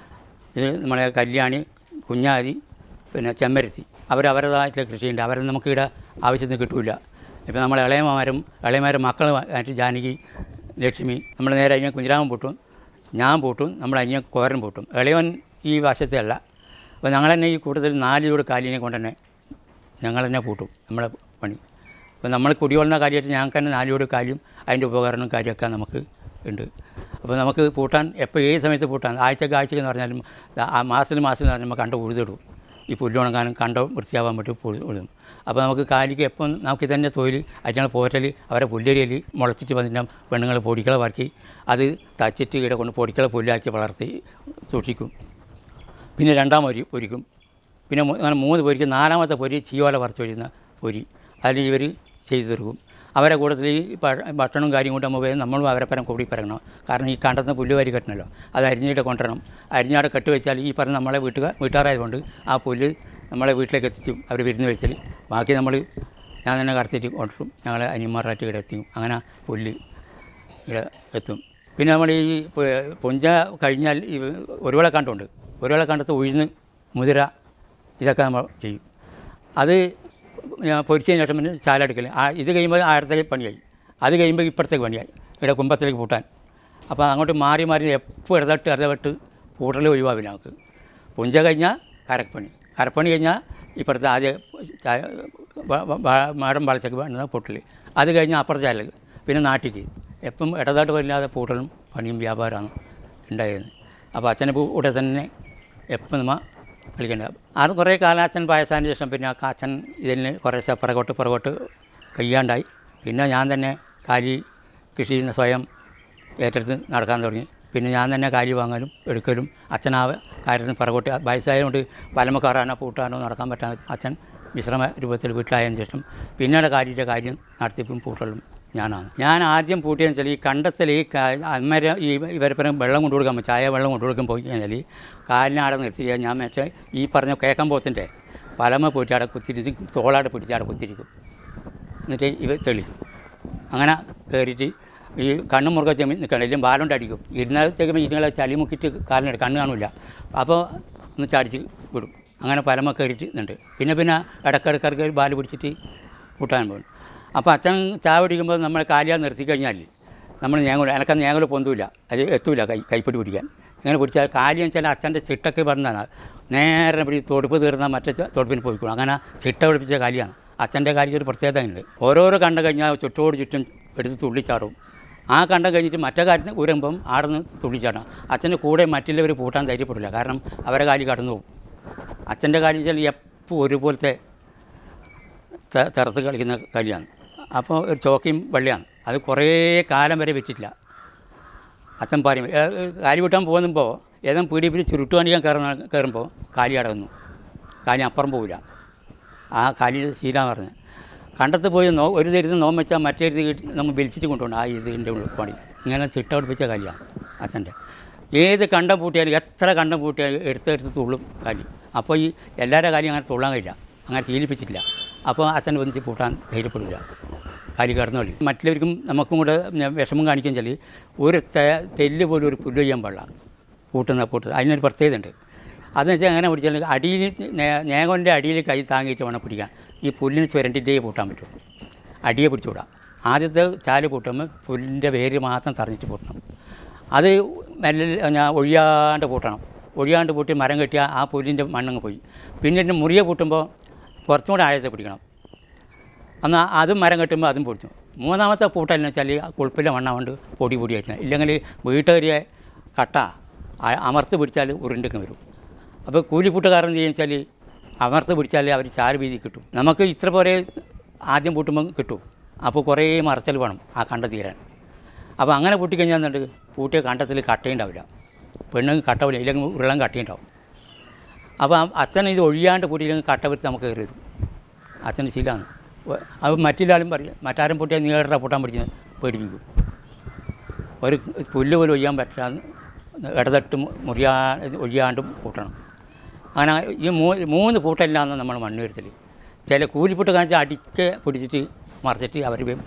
ഇത് നമ്മളെ കല്യാണി കുഞ്ഞാതി പിന്നെ ചെമ്മരത്തി അവർ അവരുടേതായിട്ടുള്ള കൃഷിയുണ്ട് അവരെ നമുക്കിവിടെ ആവശ്യത്തിന് കിട്ടില്ല ഇപ്പോൾ നമ്മളെ ഇളയമാരും ഇളയമാരും മക്കൾ ആയിട്ട് ജാനകി ലക്ഷ്മി നമ്മൾ നേരെ അനിയൻ കുഞ്ഞിരാമൻ പൂട്ടും ഞാൻ പൂട്ടും നമ്മൾ അനിയൻ കോരൻ പൂട്ടും ഇളയവൻ ഈ വശത്തെ അല്ല അപ്പോൾ ഞങ്ങൾ തന്നെ ഈ കൂട്ടത്തിൽ നാല് ചൂട് കാലിനെ കൊണ്ട് തന്നെ ഞങ്ങൾ തന്നെ പൂട്ടും നമ്മളെ പണി അപ്പോൾ നമ്മൾ കുടിവെള്ളുന്ന കാര്യമായിട്ട് ഞങ്ങൾക്ക് തന്നെ നാലോട് കാര്യം അതിൻ്റെ ഉപകരണവും കാര്യമൊക്കെ നമുക്ക് ഉണ്ട് അപ്പോൾ നമുക്ക് പൂട്ടാൻ എപ്പോൾ ഏത് സമയത്ത് പൂട്ടാൻ ആഴ്ചക്ക് ആഴ്ചക്ക് എന്ന് പറഞ്ഞാലും ആ മാസത്തിൽ മാസത്തിൽ എന്ന് പറഞ്ഞാൽ നമുക്ക് കണ്ട ഉഴുതിടും ഈ പുല്ലുണങ്ങാനും കണ്ട വൃത്തിയാവാൻ വേണ്ടി പുഴു- ഉഴുതും അപ്പോൾ നമുക്ക് കാലിക്ക് എപ്പം നമുക്ക് തന്നെ തൊഴിൽ അയച്ചാൽ പോറ്റൽ അവരെ പുല്ലരിയിൽ മുളച്ചിട്ട് വന്നിട്ട് പെണ്ണുങ്ങൾ പൊടിക്കളെ വറക്കി അത് തച്ചിട്ട് ഇവിടെ കൊണ്ട് പൊടിക്കളെ പുല്ലാക്കി വളർത്തി സൂക്ഷിക്കും പിന്നെ രണ്ടാം പൊരി പൊരിക്കും പിന്നെ മൂ- അങ്ങനെ മൂന്ന് പൊരിക്കും നാലാമത്തെ പൊരി ചീയോല പറിച്ച് വരുന്ന പൊരി അതിൽ ഇവർ ചെയ്തു തീർക്കും അവരെ കൂട്ടത്തിൽ ഈ ഭ- ഭക്ഷണവും കാര്യം കൊണ്ട് നമ്മൾ നമ്മളും അവരെ പരം കൂടി പറയണം കാരണം ഈ കണ്ടെത്തുന്ന പുല്ല് വാരി കെട്ടണമല്ലോ അത് അരിഞ്ഞിട്ട് കൊണ്ടുവരണം അരിഞ്ഞാടെ കെട്ട് വെച്ചാൽ ഈ പറഞ്ഞ നമ്മളെ വീട്ടുകാർ വീട്ടുകാരായതുകൊണ്ട് ആ പുല്ല് നമ്മളെ വീട്ടിലേക്ക് എത്തിച്ചും അവർ വിരുന്ന് വെച്ചാൽ ബാക്കി നമ്മൾ ഞാൻ തന്നെ കടത്തിയിട്ട് കൊണ്ടുവരും ഞങ്ങളെ അനിയന്മാരായിട്ട് ഇവിടെ എത്തിക്കും അങ്ങനെ ആ പുല്ല് ഇവിടെ എത്തും പിന്നെ നമ്മൾ ഈ പ- പുഞ്ച കഴിഞ്ഞാൽ ഈ ഒരു വേള കണ്ടുണ്ട് ഒരു വേള കണ്ടത്ത് ഉഴുന്ന് മുതിര ഇതൊക്കെ നമ്മൾ ചെയ്യും അത് ഞാൻ പൊരിച്ചതിന് ശേഷം പിന്നെ ചാലെടുക്കൽ ആ ഇത് കഴിയുമ്പോൾ ആയിരത്തേക്ക് പണിയായി അത് കഴിയുമ്പോൾ ഇപ്പുറത്തേക്ക് പണിയായി ഇവിടെ കുമ്പത്തിലേക്ക് പൂട്ടാൻ അപ്പോൾ അങ്ങോട്ട് മാറി മാറി എപ്പോൾ ഇടതട്ട് ഇടപെട്ട് പൂട്ടൽ ഒഴിവാവില്ല നമുക്ക് പുഞ്ച കഴിഞ്ഞാൽ കരപ്പണി കരപ്പണി കഴിഞ്ഞാൽ ഇപ്പുറത്തെ ആദ്യ ചാ- വ- വ- വ- മാടം വളച്ചക്ക് വേണ്ട പൊട്ടൽ അത് കഴിഞ്ഞാൽ അപ്പുറത്തെ ചാലൽ പിന്നെ നാട്ടിലേക്ക് എപ്പം ഇടതാട്ട് വരില്ലാതെ പൂട്ടലും പണിയും വ്യാപാരമാണ് ഉണ്ടായിരുന്നത് അപ്പോൾ അച്ഛനെ കൂടെ തന്നെ എപ്പം നമ്മ കളിക്കേണ്ടത് അത് കുറേ കാലം അച്ഛൻ പായസത്തിന് ശേഷം പിന്നെ ആ അച്ഛൻ ഇതിന് കുറേശ്ശെ പുറകോട്ട് പുറകോട്ട് കഴിയാണ്ടായി പിന്നെ ഞാൻ തന്നെ കാലി കൃഷി ചെയ്യുന്ന സ്വയം ഏറ്റെടുത്ത് നടക്കാൻ തുടങ്ങി പിന്നെ ഞാൻ തന്നെ കാലി വാങ്ങാനും എടുക്കലും അച്ഛനാ കാര്യത്തിന് പിറകോട്ട് വയസ്സായതുകൊണ്ട് പലമ കയറാനോ പൂട്ടാനോ നടക്കാൻ പറ്റാൻ അച്ഛൻ വിശ്രമ രൂപത്തിൽ വീട്ടിലായതിനു ശേഷം പിന്നീട് കാര്യൻ്റെ കാര്യം നടത്തിപ്പും പൂട്ടലും ഞാനാണ് ഞാൻ ആദ്യം പൂട്ടിയെന്ന് വെച്ചാൽ ഈ കണ്ടത്തിൽ ഈ അന്നേരം ഈ ഇവരപ്പുറം വെള്ളം കൊണ്ടു കൊടുക്കാൻ ചായ വെള്ളം കൊണ്ടു കൊടുക്കാൻ പോയി കഴിഞ്ഞാൽ കാലിനാടെ നിർത്തി ഞാൻ മറ്റേ ഈ പറഞ്ഞ കേക്കാൻ പോത്തിൻ്റെ പലമ പോയിട്ട് അവിടെ കുത്തിരിക്കും തോളാടെ പിടിച്ച് അവിടെ കുത്തിരിക്കും എന്നിട്ട് ഇവ തെളിക്കും അങ്ങനെ കയറിയിട്ട് ഈ കണ്ണ് മുറുക ചെമ്മി നിൽക്കണം ഇല്ലെങ്കിൽ ബാലുണ്ട് അടിക്കും ഇരുന്നാലത്തേക്കും ഇതുങ്ങളെ ചളി മുക്കിയിട്ട് കാലിനടി കണ്ണ് കാണില്ല അപ്പോൾ ഒന്ന് ചാടിച്ച് വിടും അങ്ങനെ പലമ കയറിയിട്ട് ഉണ്ട് പിന്നെ പിന്നെ ഇടക്കിടക്കിടക്ക് ബാല് പിടിച്ചിട്ട് കൂട്ടാൻ പോകും അപ്പോൾ അച്ഛൻ ചായ പിടിക്കുമ്പോൾ നമ്മൾ കാലിയാ നിർത്തി കഴിഞ്ഞാൽ നമ്മൾ ഞങ്ങൾ എനക്ക് ഞങ്ങൾ പൊന്തൂല അത് എത്തൂല കൈ കൈപ്പിടി പിടിക്കാൻ ഇങ്ങനെ പിടിച്ചാൽ കാര്യം വെച്ചാൽ അച്ഛൻ്റെ ചിട്ടൊക്കെ പറഞ്ഞതാണ് നേരെ പിടി തൊടുപ്പ് തീർന്നാൽ മറ്റേ ച- തൊടുപ്പിന് പോയിക്കോളും അങ്ങനെ ചിട്ട പിടിപ്പിച്ച കാര്യമാണ് അച്ഛൻ്റെ കാര്യം ഒരു പ്രത്യേകത ഉണ്ട് ഓരോരോ കണ്ടം കഴിഞ്ഞാൽ ചുറ്റോട് ചുറ്റും എടുത്ത് തുള്ളിച്ചാടും ആ കണ്ടം കഴിഞ്ഞിട്ട് മറ്റേ കാര്യത്തിന് ഊരുമ്പം ആടുന്ന് തുള്ളിച്ചാടാം അച്ഛൻ്റെ കൂടെ മറ്റുള്ളവർ പൂട്ടാൻ ധൈര്യപ്പെടില്ല കാരണം അവരെ കാര്യം കടന്നു പോകും അച്ഛൻ്റെ കാര്യം വെച്ചാൽ എപ്പോൾ ഒരുപോലത്തെ തെ- തെറത്ത് കളിക്കുന്ന കളിയാണ് അപ്പോൾ ഒരു ചോക്കയും വെള്ളയാണ് അത് കുറേ കാലം വരെ വെച്ചിട്ടില്ല അച്ഛൻ പറയും ഏ, ഏ, കാലി വിട്ടാൻ പോകുമ്പോൾ ഏതും പീടി പിടി ചുരുട്ടു കാണിക്കാൻ കയറുന്ന കയറുമ്പോൾ കാലി അടങ്ങുന്നു കാലി അപ്പുറം പോവില്ല ആ കാലി ശീലമെന്ന് പറഞ്ഞത് കണ്ടത്ത് പോയി നോ ഒരു തരുന്ന് നോം വെച്ചാൽ മറ്റേ ഇത് കിട്ടി നമ്മൾ വലിച്ചിട്ട് കൊണ്ടുപോകണം ആ ഇതിൻ്റെ ഉള്ളിൽ പണി ഇങ്ങനെ ചിട്ട പിടിപ്പിച്ച കാലിയാണ് അച്ഛൻ്റെ ഏത് കണ്ടം പൂട്ടിയാലും എത്ര കണ്ടം പൂട്ടിയാലും എടുത്തെടുത്ത് തുള്ളും കാലി അപ്പോൾ ഈ എല്ലാവരുടെ കാര്യം അങ്ങനെ തുള്ളാൻ കഴിയില്ല അങ്ങനെ ശീലിപ്പിച്ചിട്ടില്ല അപ്പോൾ അച്ഛൻ ഒന്നിച്ച് പൂട്ടാൻ ധൈര്യപ്പെടില്ല കാലി കടന്നു കളി മറ്റുള്ളവർക്കും നമുക്കും കൂടെ ഞാൻ വിഷമം കാണിക്കാൻ വെച്ചാൽ ഒരു തെ- തെല്ല് പോലും ഒരു പുല്ല് ചെയ്യാൻ പാടില്ല പൂട്ടുന്ന പൂട്ട് അതിനൊരു പ്രത്യേകത ഉണ്ട് അതെന്ന് വെച്ചാൽ എങ്ങനെ പിടിച്ചാൽ അടിയിൽ നേകോൻ്റെ അടിയിൽ കൈ താങ്ങിയിട്ട് വേണം പിടിക്കാൻ ഈ പുല്ലിന് ചുരണ്ടിൻ്റെ പൂട്ടാൻ പറ്റും അടിയെ പിടിച്ചുകൂടാ ആദ്യത്തെ ചാല് പൂട്ടുമ്പോൾ പുല്ലിൻ്റെ വേര് മാത്രം തറഞ്ഞിട്ട് പൂട്ടണം അത് മെല്ലെ ഞാൻ ഒഴിയാണ്ട് പൂട്ടണം ഒഴിയാണ്ട് പൂട്ടി മരം കെട്ടിയാൽ ആ പുല്ലിൻ്റെ മണ്ണങ്ങ് പോയി പിന്നെ മുറിയെ പൂട്ടുമ്പോൾ കുറച്ചും കൂടെ ആഴത്തെ പിടിക്കണം എന്നാൽ അതും മരം കെട്ടുമ്പോൾ അതും പൊടിച്ചു മൂന്നാമത്തെ പൂട്ടലെന്ന് വെച്ചാൽ കുളിപ്പിലെ മണ്ണാണ്ട് പൊടി പൊടിയായിട്ട് ഇല്ലെങ്കിൽ വീട്ടുകാരിയെ കട്ട അ- അമർത്ത് പിടിച്ചാൽ ഉരുണ്ടിക്ക് വരും അപ്പോൾ കൂലിപ്പൂട്ടുകാരൻ ചെയ്യുക വെച്ചാൽ അമർത്ത് പിടിച്ചാൽ അവർ ചാറ് വീതി കിട്ടും നമുക്ക് ഇത്ര പോലെ ആദ്യം പൂട്ടുമ്പോൾ കിട്ടും അപ്പോൾ കുറേ മറച്ചൽ വേണം ആ കണ്ട തീരാൻ അപ്പോൾ അങ്ങനെ പൂട്ടിക്കഴിഞ്ഞാൽ എന്നുണ്ട് പൂട്ടിയ കണ്ടത്തിൽ കട്ടയുണ്ടാവില്ല പെണ്ണുങ്ങൾ കട്ടവില്ല ഇല്ലെങ്കിൽ ഉരുളം കട്ടയുണ്ടാവും അപ്പോൾ ആ അച്ഛൻ ഇത് ഒഴിയാണ്ട് പൂട്ടിയില്ലെങ്കിൽ കട്ട വിത്ത് നമുക്ക് കയറി വരും അച്ഛൻ്റെ ശീലമാണ് അത് മറ്റൊരാളും പറയും മറ്റാരും പൊട്ടിയാൽ നീള പൊട്ടാൻ പഠിച്ച് പേടിപ്പിക്കും ഒരു പുല്ല് പോലും ഒയ്യാൻ പറ്റാതെ ഇടതട്ട് മുറിയാ ഒഴിയാണ്ടും പൂട്ടണം അങ്ങനെ ഈ മൂ മൂന്ന് പൂട്ടലില്ലാന്ന് നമ്മൾ മണ്ണ് വരുത്തൽ ചില കൂലിപ്പൂട്ട് കാണിച്ചാൽ അടിച്ച് പിടിച്ചിട്ട് മറിച്ചിട്ട് അവർ പോകും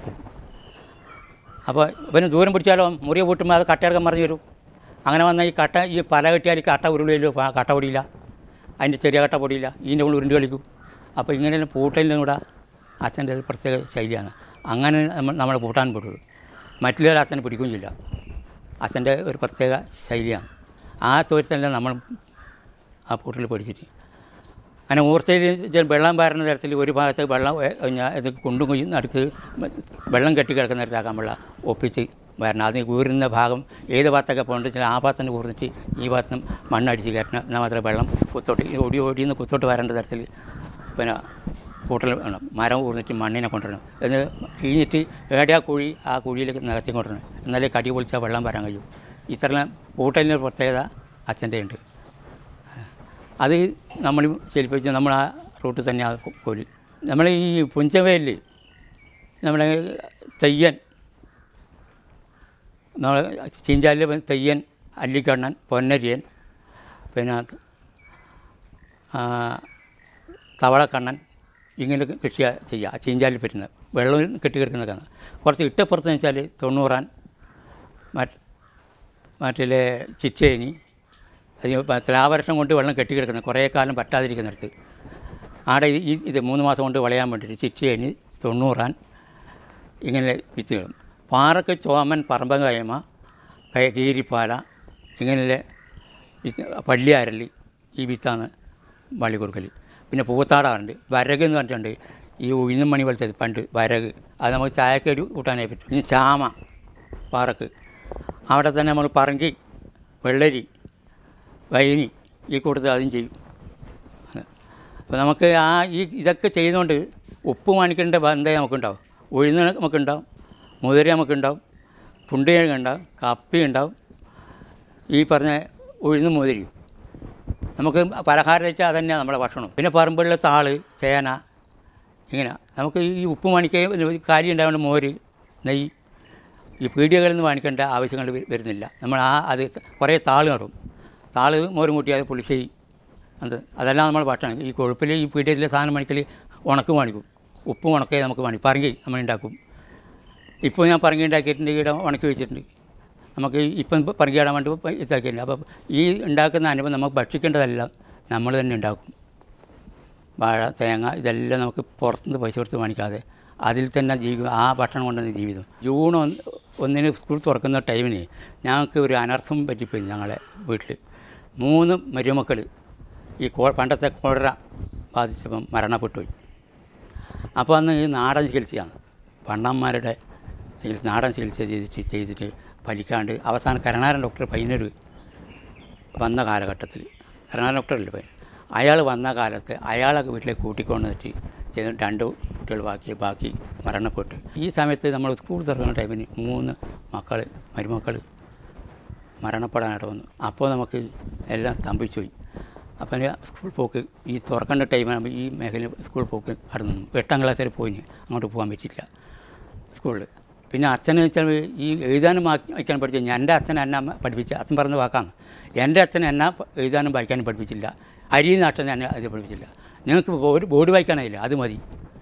അപ്പോൾ ഇവന് ദൂരം പിടിച്ചാലോ മുറിയെ പൂട്ടുമ്പോൾ അത് കട്ടയിറക്കം മറിഞ്ഞ് വരും അങ്ങനെ വന്നാൽ ഈ കട്ട ഈ പല കെട്ടിയാൽ ഈ കട്ട ഉരുളിയല്ലോ ആ കട്ട പൊടിയില്ല അതിൻ്റെ ചെറിയ കട്ട പൊടിയില്ല ഇതിൻ്റെ ഉള്ളിൽ ഉരുണ്ട് കളിക്കും അപ്പോൾ ഇങ്ങനെയുള്ള പൂട്ടലിനും കൂടെ അച്ഛൻ്റെ ഒരു പ്രത്യേക ശൈലിയാണ് അങ്ങനെ നമ്മൾ നമ്മൾ പൂട്ടാൻ പെടുള്ളൂ മറ്റുള്ളവർ അച്ഛനെ പിടിക്കുകയും ചെയ്യില്ല അച്ഛൻ്റെ ഒരു പ്രത്യേക ശൈലിയാണ് ആ തൊഴിൽ നമ്മൾ ആ പൂട്ടിൽ പഠിച്ചിട്ട് അങ്ങനെ ഊർച്ചയിൽ വെള്ളം പാരുന്ന തരത്തിൽ ഒരു ഭാഗത്ത് വെള്ളം ഏ, ഞാൻ ഇത് കുണ്ടും കുയ്യും നടുക്ക് വെള്ളം കെട്ടി കിടക്കുന്ന തരത്തിലാക്കാൻ വെള്ളം ഒപ്പിച്ച് വരണം അത് ഊരുന്ന ഭാഗം ഏത് ഭാഗത്തൊക്കെ പോകേണ്ട വെച്ചാൽ ആ ഭാഗത്ത് നിന്ന് ഊർന്നിട്ട് ഈ ഭാഗത്ത് നിന്ന് മണ്ണടിച്ച് കയറ്റണം എന്നാൽ മാത്രമേ വെള്ളം കുത്തോട്ട് ഈ ഓടി ഓടിന്ന് കുത്തോട്ട് വരേണ്ട തരത്തിൽ പിന്നെ കൂട്ടൽ വേണം മരം ഊർന്നിട്ട് മണ്ണിനെ കൊണ്ടുവരണം എന്ന് കീഞ്ഞിട്ട് ഏടെയാ കുഴി ആ കുഴിയിലേക്ക് നികത്തി കൊണ്ടുവരണം എന്നാലേ കടി പൊളിച്ചാൽ വെള്ളം വരാൻ കഴിയും ഇത്തരം കൂട്ടലിന് ഒരു പ്രത്യേകത അച്ഛൻ്റെ ഉണ്ട് അത് നമ്മൾ ശരിപ്പിച്ച് നമ്മൾ ആ റൂട്ടിൽ തന്നെ ആ കോലി നമ്മൾ ഈ പുഞ്ചവയിൽ നമ്മുടെ തെയ്യൻ നമ്മൾ ചീഞ്ചാലിൽ തെയ്യൻ അല്ലിക്കണ്ണൻ പൊന്നരിയൻ പിന്നെ ആ, തവളക്കണ്ണൻ ഇങ്ങനെ കൃഷി ചെയ്യുക ചീഞ്ചാലിൽ പറ്റുന്നത് വെള്ളം കെട്ടിക്കിടക്കുന്നതൊക്കെയാണ് കുറച്ച് ഇട്ടപ്പുറത്ത് വെച്ചാൽ തൊണ്ണൂറാൻ മറ്റ് മറ്റിലെ ചിച്ചേനി അത് ത്രാവർഷം കൊണ്ട് വെള്ളം കെട്ടിക്കിടക്കുന്നത് കുറേ കാലം പറ്റാതിരിക്കുന്നിടത്ത് ആടെ ഈ ഇത് മൂന്ന് മാസം കൊണ്ട് വിളയാൻ വേണ്ടിയിട്ട് ചിച്ചേനി തൊണ്ണൂറാൻ ഇങ്ങനെ വിത്തുകളും പാറക്ക് ചോമൻ പറമ്പകയമ കയ കീരിപ്പാല ഇങ്ങനെയുള്ള വിത്ത് പള്ളിയാരല്ലി ഈ വിത്താണ് വള്ളി കൊടുക്കൽ പിന്നെ പൂത്താടാറുണ്ട് വരക് എന്ന് പറഞ്ഞിട്ടുണ്ട് ഈ ഉഴുന്നും മണി പോലത്തെ പണ്ട് വരക് അത് നമുക്ക് ചായക്ക് ഒരു കൂട്ടാനായി പറ്റും ഇനി ചാമ പാറക്ക് അവിടെ തന്നെ നമ്മൾ പറങ്കി വെള്ളരി വൈനി ഈ കൂട്ടത്തിൽ അതും ചെയ്യും അപ്പോൾ നമുക്ക് ആ ഈ ഇതൊക്കെ ചെയ്യുന്നതുകൊണ്ട് ഉപ്പ് മാണിക്കേണ്ട ബന്ധം നമുക്കുണ്ടാവും ഉഴുന്ന് നമുക്കുണ്ടാവും മുതിര നമുക്കുണ്ടാവും പുണ്ടികിഴങ്ങ് ഉണ്ടാവും കപ്പി ഉണ്ടാവും ഈ പറഞ്ഞ ഉഴുന്ന് മുതിരി നമുക്ക് പലഹാരം വെച്ചാൽ അതന്നെയാണ് നമ്മുടെ ഭക്ഷണം പിന്നെ പറമ്പുകളിലെ താള് ചേന ഇങ്ങനെ നമുക്ക് ഈ ഉപ്പ് മണിക്ക് കാര്യം ഉണ്ടാവേണ്ട മോര് നെയ്യ് ഈ പീടികകളിൽ നിന്ന് വാങ്ങിക്കേണ്ട ആവശ്യങ്ങൾ വ- വരുന്നില്ല നമ്മൾ ആ അത് കുറേ താള് നടും താള് മോരും കൂട്ടി അത് പുളിശ്ശേരി അത് അതെല്ലാം നമ്മൾ ഭക്ഷണം ഈ കൊഴുപ്പിൽ ഈ പീടികയിലെ സാധനം മണിക്കൽ ഉണക്ക് വാണിക്കും ഉപ്പും ഉണക്കേ നമുക്ക് വാണി പറങ്കി നമ്മൾ ഉണ്ടാക്കും ഇപ്പോൾ ഞാൻ പറങ്കി ഉണ്ടാക്കിയിട്ടുണ്ട് ഇവിടെ ഉണക്കി വെച്ചിട്ടുണ്ട് നമുക്ക് ഇപ്പം പറങ്കി ഇടാൻ വേണ്ടി ഇപ്പം ഇതാക്കിയിട്ടുണ്ട് അപ്പോൾ ഈ ഉണ്ടാക്കുന്ന അനുഭവം നമുക്ക് ഭക്ഷിക്കേണ്ടതെല്ലാം നമ്മൾ തന്നെ ഉണ്ടാക്കും വാഴ തേങ്ങ ഇതെല്ലാം നമുക്ക് പുറത്തുനിന്ന് പൈസ കൊടുത്ത് വാങ്ങിക്കാതെ അതിൽ തന്നെ ജീവിക്കും ആ ഭക്ഷണം കൊണ്ടാണ് ജീവിതം ജൂൺ ഒന്ന് ഒന്നിന് സ്കൂൾ തുറക്കുന്ന ടൈമിന് ഞങ്ങൾക്ക് ഒരു അനർത്ഥം പറ്റിപ്പോയി ഞങ്ങളെ വീട്ടിൽ മൂന്ന് മരുമക്കൾ ഈ കോ പണ്ടത്തെ കോളറ ബാധിച്ചപ്പം മരണപ്പെട്ടു പോയി അപ്പോൾ അന്ന് ഈ നാടൻ ചികിത്സയാണ് പണ്ടന്മാരുടെ ചികിത്സ നാടൻ ചികിത്സ ചെയ്തിട്ട് ചെയ്തിട്ട് ഫലിക്കാണ്ട് അവസാനം കരുണാരൻ ഡോക്ടർ പയ്യന്നൂർ വന്ന കാലഘട്ടത്തിൽ കരുണാരൻ ഡോക്ടറല്ലേ പയ്യൻ അയാൾ വന്ന കാലത്ത് അയാളൊക്കെ വീട്ടിലേക്ക് കൂട്ടിക്കൊണ്ട് വെച്ച് ചെയ്ത് രണ്ട് കുട്ടികൾ ബാക്കി ബാക്കി മരണപ്പെട്ടു ഈ സമയത്ത് നമ്മൾ സ്കൂൾ തുറക്കുന്ന ടൈമിന് മൂന്ന് മക്കൾ മരുമക്കൾ മരണപ്പെടാനായിട്ട് വന്നു അപ്പോൾ നമുക്ക് എല്ലാം സ്തംഭിച്ചു പോയി അപ്പം ഞാൻ സ്കൂൾ പോക്ക് ഈ തുറക്കേണ്ട ടൈമാകുമ്പോൾ ഈ മേഖല സ്കൂൾ പോക്ക് അവിടെ നിന്നു എട്ടാം ക്ലാസ് വരെ പോയി അങ്ങോട്ട് പോകാൻ പറ്റിയില്ല സ്കൂളിൽ പിന്നെ അച്ഛനെ വെച്ചാൽ ഈ എഴുതാനും വാക്കി- വായിക്കാനും പഠിച്ചു എൻ്റെ അച്ഛൻ എന്നെ അമ്മ പഠിപ്പിച്ച അച്ഛൻ പറഞ്ഞ വാക്കാണ് എൻ്റെ അച്ഛൻ എന്നെ പ- എഴുതാനും വായിക്കാനും പഠിപ്പിച്ചില്ല അരിയും നാട്ടൻ എന്നെ അത് പഠിപ്പിച്ചില്ല നിങ്ങൾക്ക് ഒരു ബോർഡ് വായിക്കാനായില്ല അത് മതി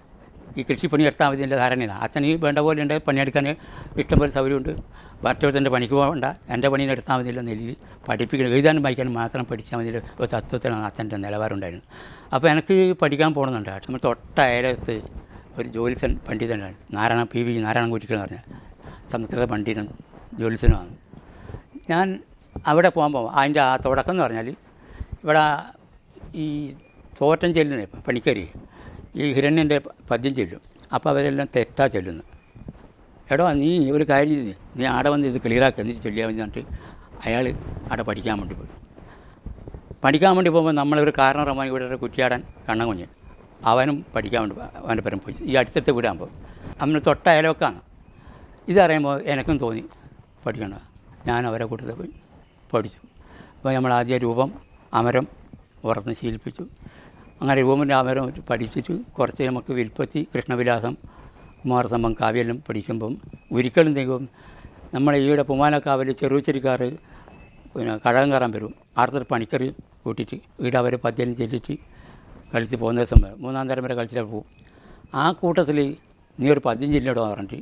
ഈ കൃഷിപ്പണി എടുത്താൽ മതി എൻ്റെ ധാരണയാണ് അച്ഛൻ ഈ വേണ്ട പോലെ ഉണ്ട് പണിയെടുക്കാൻ ഇഷ്ടംപോലെ സൗകര്യമുണ്ട് മറ്റൊരുത്തൻ്റെ പണിക്ക് പോകണ്ട എൻ്റെ പണിയിൽ എടുത്താൽ മതിയില്ല നെല്ലിൽ പഠിപ്പിക്കണം എഴുതാനും വായിക്കാനും മാത്രം പഠിച്ചാൽ മതി ഒരു തത്വത്തിലാണ് അച്ഛൻ്റെ നിലവാരമുണ്ടായിരുന്നു അപ്പോൾ എനിക്ക് പഠിക്കാൻ പോകണമെന്നുണ്ട് നമ്മൾ തൊട്ട അയലത്ത് ഒരു ജ്യോത്സ്യൻ പണ്ഡിതനായിരുന്നു നാരായണ പി വി നാരായണൻകുറ്റിക്കൽ എന്ന് പറഞ്ഞ സംസ്കൃത പണ്ഡിതൻ ജ്യോത്സ്യനുമാണ് ഞാൻ അവിടെ പോകുമ്പോൾ അതിൻ്റെ ആ തുടക്കം എന്ന് പറഞ്ഞാൽ ഇവിടെ ഈ തോറ്റം ചെല്ലുന്നേ പണിക്കർ ഈ ഹിരണ്യൻ്റെ പദ്യം ചെല്ലും അപ്പോൾ അവരെല്ലാം തെറ്റാ ചെല്ലുന്നു എടോ നീ ഒരു കാര്യം ചെയ്യ്. നീ ആടെ വന്ന് ഇത് ക്ലിയറാക്കി എന്നിട്ട് ചൊല്ലിയാൽ മതി എന്നിട്ട് അയാൾ അവിടെ പഠിക്കാൻ വേണ്ടി പോയി പഠിക്കാൻ വേണ്ടി പോകുമ്പോൾ നമ്മളൊരു കാരണം റഹ്മാൻ ഇവിടെ ഒരു കുറ്റിയാടൻ കണ്ണൻ കുഞ്ഞൻ അവനും പഠിക്കാൻ വേണ്ടി അവൻ്റെ പരം പോയി ഈ അടുത്തടുത്ത് വീടാകുമ്പോൾ നമ്മൾ തൊട്ട അയലൊക്കാണ് ഇതറിയുമ്പോൾ എനിക്കും തോന്നി പഠിക്കണം ഞാൻ അവരെ കൂട്ടത്തിൽ പോയി പഠിച്ചു അപ്പോൾ നമ്മൾ ആദ്യം രൂപം അമരം ഉറന്ന് ശീലിപ്പിച്ചു അങ്ങനെ രൂപമിൻ്റെ അമരം പഠിച്ചിട്ട് കുറച്ച് നമുക്ക് വിൽപ്പത്തി കൃഷ്ണവിലാസം കുമാരസംഭം കാവ്യെല്ലാം പഠിക്കുമ്പം ഒരിക്കലും ദൈവം നമ്മളെ ഈയുടെ പുമാനക്കാവിൽ ചെറുച്ചരിക്കാർ പിന്നെ കഴകം കയറാൻ വരും അടുത്തൊരു പണിക്കർ കൂട്ടിയിട്ട് ഈടെ അവർ പദ്യം ചെല്ലിട്ട് കളിച്ച് പോകുന്ന സമയം മൂന്നാം തരം വരെ കളിച്ചിട്ട് പോകും ആ കൂട്ടത്തിൽ നീ ഒരു പദ്യം ചെല്ലിടോ പറഞ്ഞിട്ട്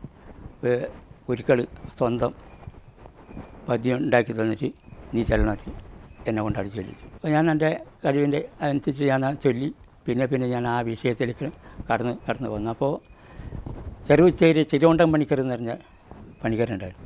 വേ- ഒരിക്കൽ സ്വന്തം പദ്യം ഉണ്ടാക്കി തന്നിട്ട് നീ ചെല്ലണമായിട്ട് എന്നെ കൊണ്ടാടി ചൊല്ലിച്ചു അപ്പോൾ ഞാൻ എൻ്റെ കഴിവിൻ്റെ അനുസരിച്ച് ഞാൻ ആ ചൊല്ലി പിന്നെ പിന്നെ ഞാൻ ആ വിഷയത്തിലേക്ക് കടന്ന് കടന്ന് വന്നു അപ്പോൾ ചെറുച്ചേരി ചിരുവണ്ടം പണിക്കർ എന്ന് പറഞ്ഞ പണിക്കരുണ്ടായിരുന്നു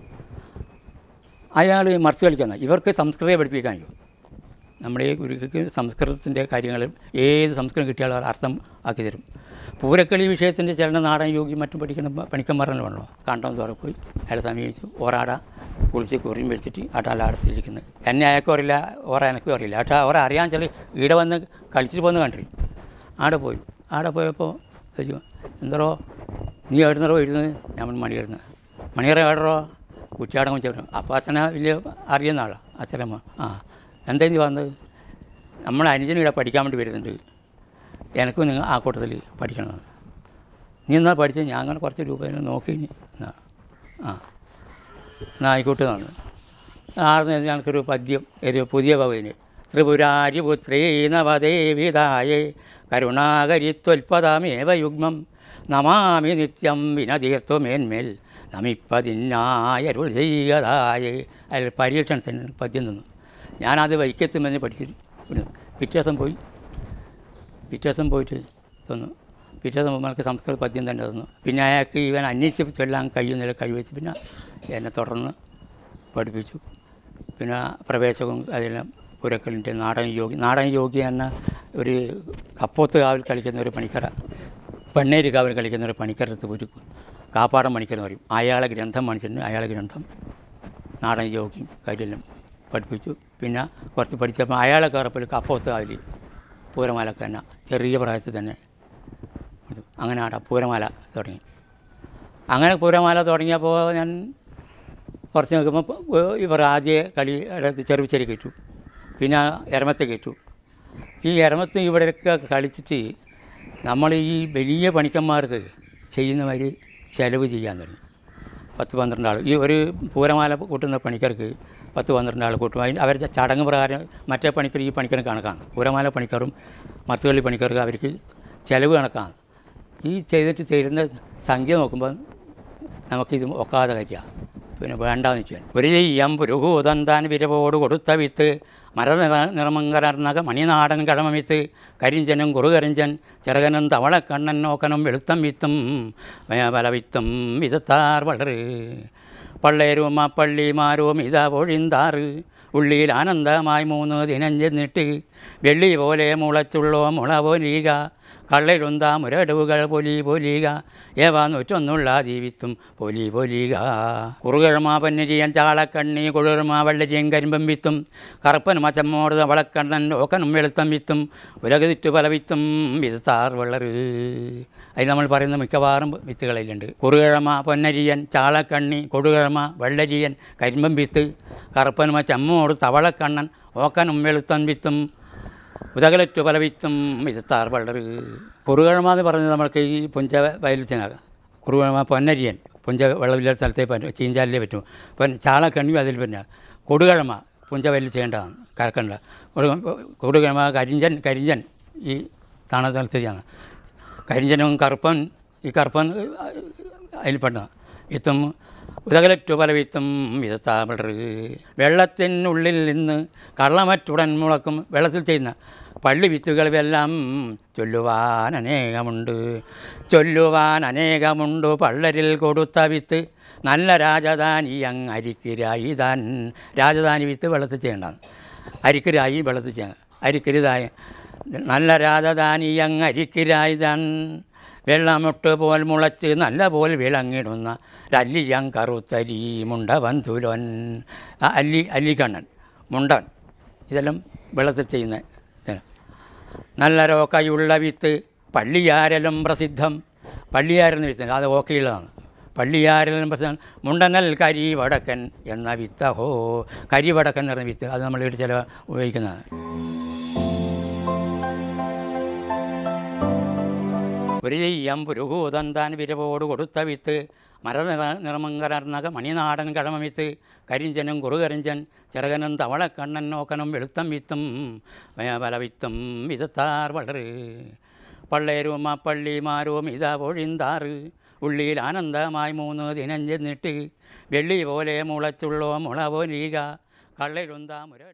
അയാൾ മറിച്ച് കളിക്കുന്ന ഇവർക്ക് സംസ്കൃതം പഠിപ്പിക്കാൻ കഴിയും നമ്മുടെ ഈ ഗുരുക്കൾക്ക് സംസ്കൃതത്തിൻ്റെ കാര്യങ്ങൾ ഏത് സംസ്കൃതം കിട്ടിയാലും അവർ അർത്ഥം ആക്കി തരും പൂരക്കളി വിഷയത്തിൻ്റെ ചില നാടൻ യോഗി മറ്റും പഠിക്കുന്ന പ- പണിക്കന്മാരെല്ലാം വേണോ കണ്ടം തുറ പോയി അയാളെ സമീപിച്ചു ഓറാട കുളിച്ച് കുറിയും വെച്ചിട്ട് ആട്ടാല അടച്ചിരിക്കുന്നത് എന്നെ അയക്കും അറിയില്ല ഓറ എനക്കും അറിയില്ല പക്ഷേ ഓറ അറിയാൻ ചില ഈടെ വന്ന് കളിച്ചിട്ട് പോന്ന് കണ്ടിരി ആടെ പോയി ആടെ പോയപ്പോൾ ചോദിച്ചു എന്തോ നീ എവിടുന്നറോ എഴുതുന്നത് ഞാൻ മണിയറുന്നത് മണിയറ എവിടറോ കുറ്റിയാടം വെച്ചു അപ്പോൾ അച്ഛനെ വലിയ അറിയുന്ന ആളാണ് അച്ഛനമ്മ ആ എന്താ നീ വന്നത് നമ്മളെ അനുജനും ഇവിടെ പഠിക്കാൻ വേണ്ടി വരുന്നുണ്ട് എനിക്കും നിങ്ങൾ ആ കൂട്ടത്തിൽ പഠിക്കണമെന്ന് നീ എന്നാ പഠിച്ചത് ഞാൻ അങ്ങനെ കുറച്ച് രൂപ നോക്കി ഇനി. എന്നാ ആ എന്നാ ആയിക്കോട്ടെ എന്നാണ് ആർന്ന് ഞങ്ങൾക്കൊരു പദ്യം ഒരു പുതിയ ഭവന് ത്രിപുരാരിപുത്രേ നവദേവിതായേ കരുണാകരിത്വൽപദമേവ യുഗ്മം നമാമി നിത്യം വിനതീർത്ഥമേന്മേൽ നമിപ്പതിന്നായരുൾ ചെയ്യതായേ അതിൽ പരീക്ഷണത്തിന് പദ്യം നിന്നു ഞാനത് വൈക്കത്തുമെന്ന് പഠിച്ചിട്ട് വിടുന്നു. പിറ്റേ ദിവസം പോയി പിറ്റേ ദിവസം പോയിട്ട് തന്നു പിറ്റേ ദിവസം നമുക്ക് സംസ്കൃത പദ്യം തന്നെ തന്നു പിന്നെ അയാൾക്ക് ഇവൻ അന്വേഷിച്ച് ചൊല്ലാൻ കഴിയുന്നില്ല കഴിവെച്ച് പിന്നെ എന്നെ തുടർന്ന് പഠിപ്പിച്ചു പിന്നെ പ്രവേശകവും അതെല്ലാം പുരക്കലിൻ്റെ നാടൻ യോഗി നാടൻ യോഗി എന്ന ഒരു കപ്പോത്ത് കാവിൽ കളിക്കുന്ന ഒരു പണിക്കര പെണ്ണേരി കാവിൽ കളിക്കുന്ന ഒരു പണിക്കരത്ത് ഒരു കാപ്പാടം പണിക്കരെന്ന് പറയും അയാളെ ഗ്രന്ഥം കാണിച്ചിട്ടുണ്ട് അയാളെ ഗ്രന്ഥം നാടൻ യോഗിയും കാര്യമെല്ലാം പഠിപ്പിച്ചു പിന്നെ കുറച്ച് പഠിച്ചപ്പോൾ അയാളെ കയറപ്പോൾ കപ്പോത്ത് കാവിൽ പൂരമാലൊക്കെ തന്നെ ചെറിയ പ്രായത്തിൽ തന്നെ ഇത് അങ്ങനെ ആടെ പൂരമാല തുടങ്ങി അങ്ങനെ പൂരമാല തുടങ്ങിയപ്പോൾ ഞാൻ കുറച്ച് നിൽക്കുമ്പോൾ ഇവർ ആദ്യ കളി അടുത്ത് ചെറുപ്പിച്ചേരി കയറ്റു പിന്നെ എരമത്തെ കയറ്റു ഈ എരമത്ത് ഇവിടെയൊക്കെ കളിച്ചിട്ട് നമ്മൾ ഈ വലിയ പണിക്കന്മാർക്ക് ചെയ്യുന്ന മാതിരി ചിലവ് ചെയ്യാൻ തുടങ്ങി പത്ത് പന്ത്രണ്ട് ആൾ ഈ ഒരു പൂരമാല കൂട്ടുന്ന പണിക്കാർക്ക് പത്ത് പന്ത്രണ്ട് ആൾ കൂട്ടും അതിന് അവരുടെ ചടങ്ങ് പ്രകാരം മറ്റേ പണിക്കർ ഈ പണിക്കരും കണക്കാണ് പൂരമാല പണിക്കാരും മർത്തുകളി പണിക്കാർക്ക് അവർക്ക് ചിലവ് കണക്കാണ് ഈ ചെയ്തിട്ട് തരുന്ന സംഖ്യ നോക്കുമ്പോൾ നമുക്കിത് ഒക്കാതെ കാര്യമാണ് പിന്നെ വേണ്ടാന്ന് വെച്ചാൽ ഒരു ചെയ്യാൻ പുരുഹൂതൻ താൻ വിരവോട് കൊടുത്ത വിത്ത് മരനിറ നിറമങ്കരർന്നക മണിനാടൻ കടമവിത്ത് കരിഞ്ചനും കുറുകരിഞ്ചൻ ചെറുകനും തവളക്കണ്ണൻ നോക്കനും വെളുത്തം വിത്തും പല വിത്തും വിതത്താർ വളര് പള്ളേരും ആ പള്ളിമാരും ഇതാ പൊഴിന്താറ് ഉള്ളിൽ ആനന്ദമായി മൂന്ന് ദിനം ചെന്നിട്ട് വെള്ളി പോലെ മുളച്ചുള്ളോ മുള പോലീക കള്ളരുന്താ മുരടുവുകൾ പൊലി പൊലിക ഏവാ നൂറ്റൊന്നുള്ള ദീവിത്തും പൊലി പൊലിക കുറുകഴമ പന്നിരിയൻ ചാളക്കണ്ണി കുളിർമ വെള്ളരിയും കരിമ്പം വിത്തും കറുപ്പൻ മച്ചമ്മോട് വളക്കണ്ണൻ ഓക്കനും വെളുത്തം വിത്തും ഉലകതിറ്റു പല വിത്തും വിത്താർ വെള്ളറ് അതിൽ നമ്മൾ പറയുന്ന മിക്കവാറും വിത്തുകളിലുണ്ട് കുറുകിഴമ പൊന്നരിയൻ ചാളക്കണ്ണി കൊടുകിഴമ വെള്ളരിയൻ കരിമ്പം വിത്ത് കറുപ്പനുമ ചെമ്മോട് തവളക്കണ്ണൻ ഓക്കനും വെളുത്തൻ വിത്തും ഉദകലറ്റു പല വിത്തും വിത്താർ വളർ കുറുകിഴമ എന്ന് പറയുന്നത് നമ്മൾക്ക് ഈ പുഞ്ച വയലത്തിനാകാം കുറുകിഴമ പൊന്നരിയൻ പുഞ്ച വെള്ളമില്ലാത്ത സ്ഥലത്തേ പറ്റും ചീഞ്ചാലിലേ പറ്റും പൊൻ ചാളക്കണ്ണിയും അതിൽ പിന്നെ കൊടുകിഴമ പുഞ്ച വയലിൽ ചെയ്യേണ്ടതാണ് കറക്കണ്ട കൊടുകിഴമ കരിഞ്ചൻ കരിഞ്ചൻ ഈ താണസ്ഥലത്തേക്കാണ് കരിഞ്ചനും കറുപ്പൻ ഈ കറുപ്പൻ അതിൽ പെട്ടതാണ് വിത്തും ഉദകലറ്റു പല വിത്തും വിതത്താവിടർ വെള്ളത്തിനുള്ളിൽ നിന്ന് കള്ളമറ്റുടൻ മുളക്കും വെള്ളത്തിൽ ചെയ്യുന്ന പള്ളി വിത്തുകളെല്ലാം ചൊല്ലുവാൻ അനേകമുണ്ട് ചൊല്ലുവാൻ അനേകമുണ്ട് പള്ളരിൽ കൊടുത്ത വിത്ത് നല്ല രാജധാനി അങ്ങ് അരിക്കിരായി താൻ രാജധാനി വിത്ത് വെള്ളത്തിൽ ചെയ്യേണ്ടതാണ് അരിക്കിരായി വെള്ളത്തിൽ ചെയ്യണം അരിക്കരുതായി നല്ല രാജധാനി അങ്ങ് അരിക്കിരായി താൻ വെള്ളമൊട്ട് പോൽ മുളച്ച് നല്ല പോൽ വിളങ്ങിടുന്ന ഒരല്ലിയം കറുത്തരി മുണ്ടവൻ തുലോൻ ആ അല്ലി അല്ലിക്കണ്ണൻ മുണ്ടൻ ഇതെല്ലാം വെള്ളത്തിൽ ചെയ്യുന്ന ഇതിന് നല്ല രോക്കയുള്ള വിത്ത് പള്ളിയാരലും പ്രസിദ്ധം പള്ളിയാരെന്ന് വിത്ത് അത് ഓക്കെയുള്ളതാണ് പള്ളിയാരലും പ്രസിദ്ധം മുണ്ടനൽ കരി വടക്കൻ എന്ന വിത്ത് ഹോ കരി വടക്കൻ എന്ന് പറഞ്ഞ വിത്ത് അത് നമ്മൾ ഇവിടെ ചില ഉപയോഗിക്കുന്നതാണ് ഒരു ചെയ്യാൻ പുരുഹൂതൻ താൻ വിരവോട് കൊടുത്ത വിത്ത് മരനിറ നിറമങ്കരർന്നക മണിനാടൻ കടമവിത്ത് കരിഞ്ചനും കുറുകരിഞ്ചൻ ചെറുകനും തവളക്കണ്ണൻ നോക്കനും വെളുത്തം വിത്തും പല വിത്തും വിതത്താർ വളര് പള്ളേരും ആ പള്ളിമാരും ഇതാ പൊഴിന്താറ് ഉള്ളിൽ ആനന്ദമായി മൂന്ന് ദിനം ചെന്നിട്ട് വെള്ളി പോലെ മുളച്ചുള്ളോ മുള പോലീക കള്ളരുന്താ മുര